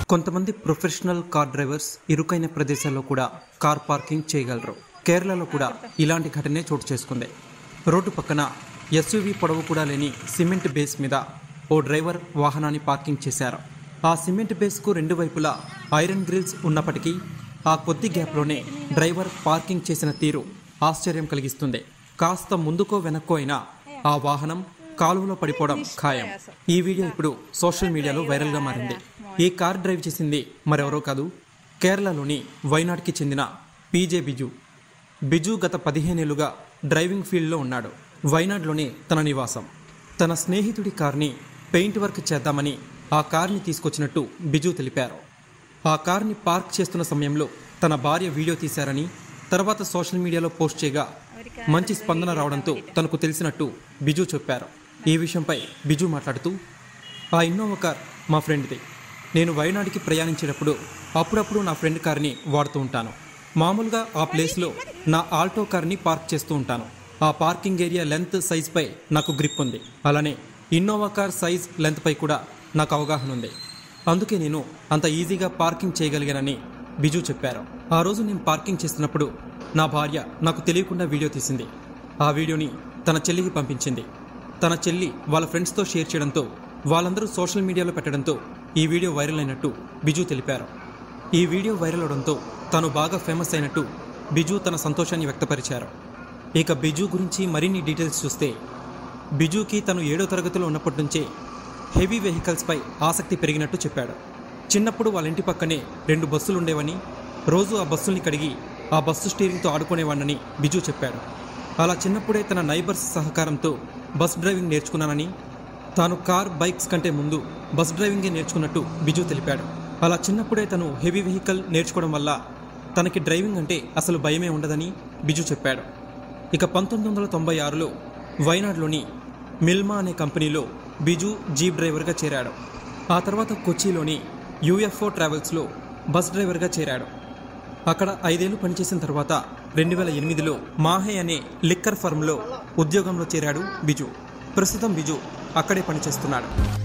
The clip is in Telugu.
కొంతమంది ప్రొఫెషనల్ కార్ డ్రైవర్స్ ఇరుకైన ప్రదేశాల్లో కూడా కార్ పార్కింగ్ చేయగలరు కేరళలో కూడా ఇలాంటి ఘటనే చోటు చేసుకుంది రోడ్డు పక్కన ఎస్యూవి పొడవు కూడా లేని సిమెంట్ బేస్ మీద ఓ డ్రైవర్ వాహనాన్ని పార్కింగ్ చేశారు ఆ సిమెంట్ బేస్కు రెండు వైపులా ఐరన్ గ్రిల్స్ ఉన్నప్పటికీ ఆ కొద్ది గ్యాప్లోనే డ్రైవర్ పార్కింగ్ చేసిన తీరు ఆశ్చర్యం కలిగిస్తుంది కాస్త ముందుకో వెనక్కో అయినా ఆ వాహనం కాలువలో పడిపోవడం ఖాయం ఈ వీడియో ఇప్పుడు సోషల్ మీడియాలో వైరల్గా మారింది ఈ కార్ డ్రైవ్ చేసింది మరెవరో కాదు కేరళలోని వైనాడ్కి చెందిన పీజే బిజు బిజు గత పదిహేనేళ్లుగా డ్రైవింగ్ ఫీల్డ్లో ఉన్నాడు వైనాడ్లోనే తన నివాసం తన స్నేహితుడి కార్ని పెయింట్ వర్క్ చేద్దామని ఆ కార్ని తీసుకొచ్చినట్టు బిజు తెలిపారు ఆ కార్ని పార్క్ చేస్తున్న సమయంలో తన భార్య వీడియో తీశారని తర్వాత సోషల్ మీడియాలో పోస్ట్ చేయగా మంచి స్పందన రావడంతో తనకు తెలిసినట్టు బిజు చెప్పారు ఈ విషయంపై బిజు మాట్లాడుతూ ఆ ఇన్నోవా కార్ మా ఫ్రెండ్ది నేను వయనాడుకి ప్రయాణించేటప్పుడు అప్పుడప్పుడు నా ఫ్రెండ్ కార్ని వాడుతూ ఉంటాను మామూలుగా ఆ ప్లేస్లో నా ఆల్టో కార్ని పార్క్ చేస్తూ ఉంటాను ఆ పార్కింగ్ ఏరియా లెంత్ సైజ్పై నాకు గ్రిప్ ఉంది అలానే ఇన్నోవా కార్ సైజ్ లెంత్పై కూడా నాకు అవగాహన ఉంది అందుకే నేను అంత ఈజీగా పార్కింగ్ చేయగలిగానని బిజు చెప్పారు ఆ రోజు నేను పార్కింగ్ చేస్తున్నప్పుడు నా భార్య నాకు తెలియకుండా వీడియో తీసింది ఆ వీడియోని తన చెల్లికి పంపించింది తన చెల్లి వాళ్ళ ఫ్రెండ్స్తో షేర్ చేయడంతో వాళ్ళందరూ సోషల్ మీడియాలో పెట్టడంతో ఈ వీడియో వైరల్ అయినట్టు బిజు తెలిపారు ఈ వీడియో వైరల్ అవడంతో తాను బాగా ఫేమస్ అయినట్టు బిజు తన సంతోషాన్ని వ్యక్తపరిచారు ఇక బిజు గురించి మరిన్ని డీటెయిల్స్ చూస్తే బిజుకి తను ఏడో తరగతిలో ఉన్నప్పటి నుంచే హెవీ వెహికల్స్పై ఆసక్తి పెరిగినట్టు చెప్పాడు చిన్నప్పుడు వాళ్ళ ఇంటి పక్కనే రెండు బస్సులు ఉండేవని రోజు ఆ బస్సుల్ని కడిగి ఆ బస్సు స్టీరింగ్తో ఆడుకునేవాడినని బిజు చెప్పాడు అలా చిన్నప్పుడే తన నైబర్స్ సహకారంతో బస్ డ్రైవింగ్ నేర్చుకున్నానని తాను కార్ బైక్స్ కంటే ముందు బస్ డ్రైవింగే నేర్చుకున్నట్టు బిజు తెలిపాడు అలా చిన్నప్పుడే తను హెవీ వెహికల్ నేర్చుకోవడం వల్ల తనకి డ్రైవింగ్ అంటే అసలు భయమే ఉండదని బిజు చెప్పాడు ఇక పంతొమ్మిది వందల తొంభై ఆరులో వైనాడ్లోని మిల్మా అనే కంపెనీలో బిజు జీప్ డ్రైవర్గా చేరాడు ఆ తర్వాత కొచ్చిలోని యూఎఫ్ఓ ట్రావెల్స్లో బస్ డ్రైవర్గా చేరాడు అక్కడ ఐదేళ్లు పనిచేసిన తర్వాత రెండు వేల ఎనిమిదిలో మాహే అనే లిక్కర్ ఫర్మ్లో ఉద్యోగంలో చేరాడు బిజు ప్రస్తుతం బిజు అక్కడే పనిచేస్తున్నాడు